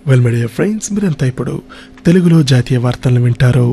well media friends మీరంతా ఇప్పుడు తెలుగులో జాతీయ వార్తలను వింటారు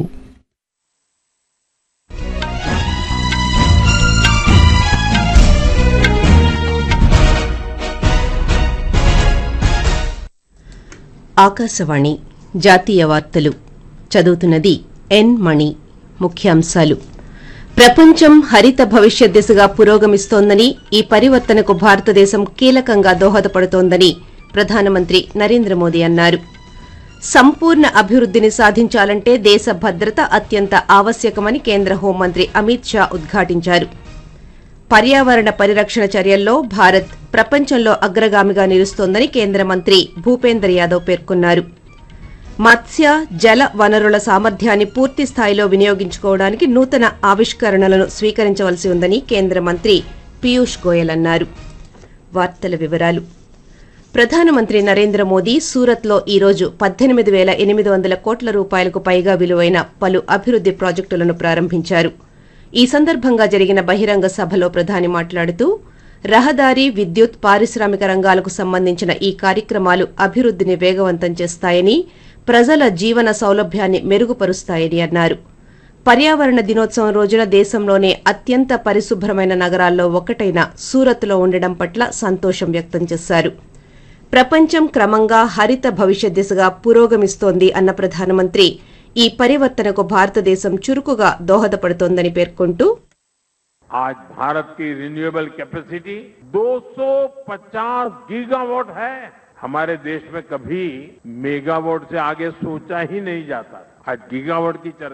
ఆకాశవాణి జాతీయ వార్తలు చదువుతున్నది ఎన్ మణి ముఖ్యాంశాలు ప్రపంచం హరిత భవిష్యత్ దిశగా పురోగమిస్తోందని ఈ పరివర్తనకు భారతదేశం కీలకంగా దోహదపడుతోందని ప్రధానమంత్రి నరేంద్ర మోదీ అన్నారు సంపూర్ణ అభివృద్దిని సాధించాలంటే దేశ భద్రత అత్యంత ఆవశ్యకమని కేంద్ర హోంమంత్రి అమిత్ షా ఉద్ఘాటించారు పర్యావరణ పరిరక్షణ చర్యల్లో భారత్ ప్రపంచంలో అగ్రగామిగా నిలుస్తోందని కేంద్ర మంత్రి భూపేందర్ యాదవ్ పేర్కొన్నారు మత్స్య జల వనరుల సామర్థ్యాన్ని పూర్తి స్థాయిలో వినియోగించుకోవడానికి నూతన ఆవిష్కరణలను స్వీకరించవలసి ఉందని కేంద్ర మంత్రి పీయూష్ గోయల్ అన్నారు వార్తల వివరాలు ప్రధానమంత్రి నరేంద్ర మోదీ సూరత్లో ఈ రోజు పద్దెనిమిది వేల ఎనిమిది వందల కోట్ల రూపాయలకు పైగా విలువైన పలు అభివృద్ది ప్రాజెక్టులను ప్రారంభించారు ఈ సందర్భంగా జరిగిన బహిరంగ సభలో ప్రధాని మాట్లాడుతూ రహదారి విద్యుత్ పారిశ్రామిక రంగాలకు సంబంధించిన ఈ కార్యక్రమాలు అభివృద్దిని వేగవంతం చేస్తాయని ప్రజల జీవన సౌలభ్యాన్ని మెరుగుపరుస్తాయని అన్నారు పర్యావరణ దినోత్సవం రోజున దేశంలోనే అత్యంత పరిశుభ్రమైన నగరాల్లో ఒకటైన సూరత్లో ఉండడం పట్ల సంతోషం వ్యక్తం చేశారు ప్రపంచం క్రమంగా హరిత భవిష్యత్ దిశగా పురోగమిస్తోంది అన్న ప్రధానమంత్రి ఈ పరివర్తనకు భారతదేశం చురుకుగా దోహదపడుతోందని పేర్కొంటూ आज भारत की रिन्यूएबल कैपेसिटी 250 गीगावाट है हमारे देश में कभी मेगावाट से आगे सोचा ही नहीं जाता आज गीगावाट की चर्चा